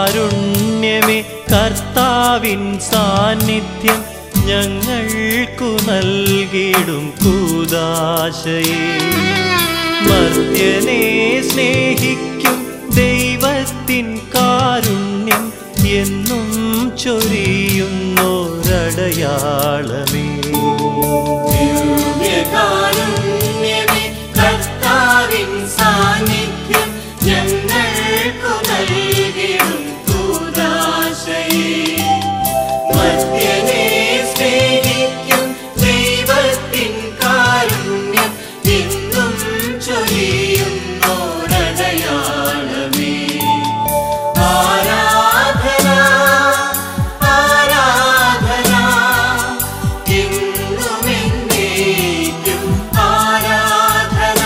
ദിവ്യകാരുണ്യമേ കർത്താവിൻ സാന്നിധ്യം ഞങ്ങൾക്കു നൽകിടും കൂതാശയെ മർത്യനെ സ്നേഹിക്കും ദൈവത്തിൻ കാരുണ്യം എന്നും ചൊരിയുന്നോരടയാളമേ ദിവ്യകാരുണ്യമേ കർത്താവിൻ സാന്നിധ്യം ഞങ്ങൾക്കു നൽകിടും കൂദാശയെ. മർത്യനെ സ്നേഹിക്കും ദൈവത്തിൻ കാരുണ്യം എന്നും ചൊരിയുന്നോരടയാളമേ. ആരാധന ആരാധന എന്നും എന്നേക്കും ആരാധന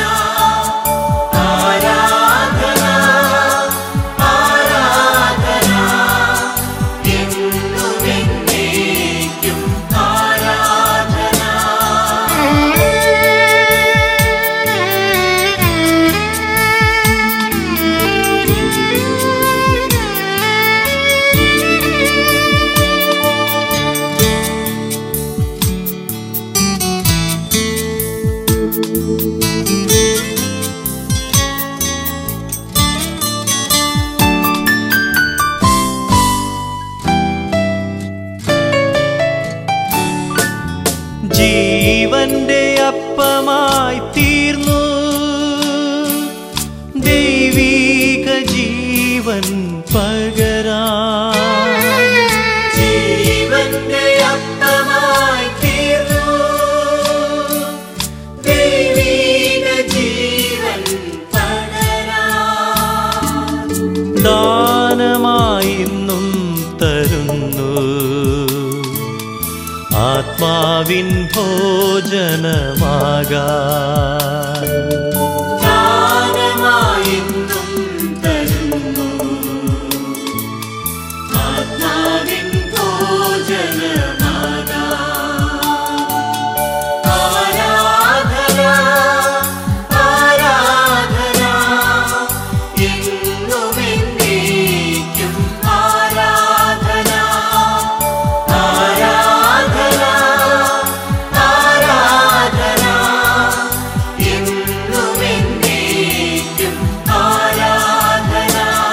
ആരാധന ആരാധന എന്നും എന്നേക്കും ആരാധന ജീവന്റെ അപ്പമായി തീർന്നു ദൈവീക ജീവൻ പകരാൻ ജീവന്റെ അപ്പമായി തീർന്നു ദൈവീക ജീവൻ പകരാൻ ദാനമായിന്നും തരുന്നു ആത്മാവിൻ ഭോജനമാകാൻ ദാനമായെന്നും തരുന്നു ആത്മാവിൻ ഭോജനമാകാൻ ആരാധന ആരാധന എന്നും എന്നേക്കും ആരാധന ആരാധന ആരാധന എന്നും എന്നേക്കും ആരാധന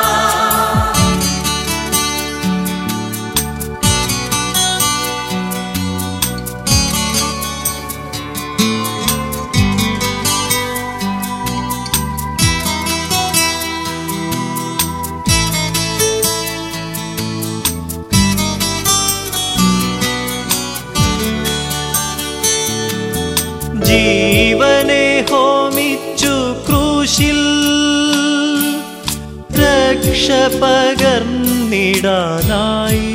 ജീവനെ ഹോമിച്ചു ക്രൂശിൽ രക്ഷ പകർന്നിടാനായി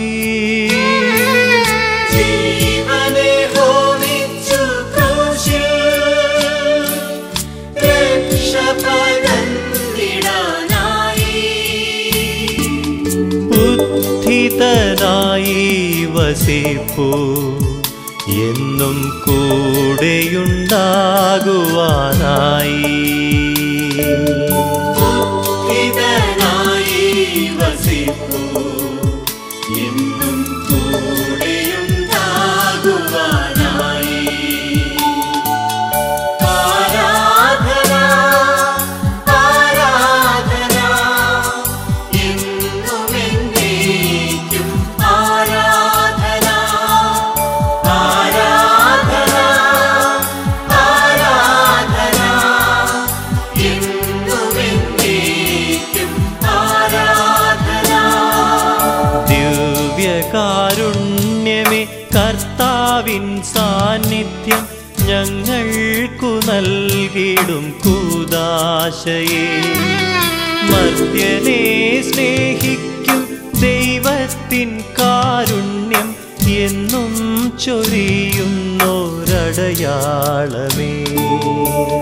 ജീവനെ ഹോമിച്ചു ക്രൂശിൽ രക്ഷ പകർന്നിടാനായി ഉത്ഥിതനായി വസിപ്പൂ എന്നും കൂടെയുണ്ടാകുവാനായി ഇതനായി വസിപ്പൂ എന്നും കൂടെയുണ്ടാകുവാനായി ആരാധന ആരാധന എന്നും എന്നേക്കും ആരാധന ആരാധന ആരാധന എന്നും എന്നേക്കും ആരാധന ദിവ്യകാരുണ്യമേ കർത്താവിൻ സാന്നിധ്യം ഞങ്ങൾക്കു നൽകിടും കൂതാശയെ മർത്യനെ സ്നേഹിക്കും ദൈവത്തിൻ കാരുണ്യം എന്നും ചൊരിയുന്നോരടയാളമേ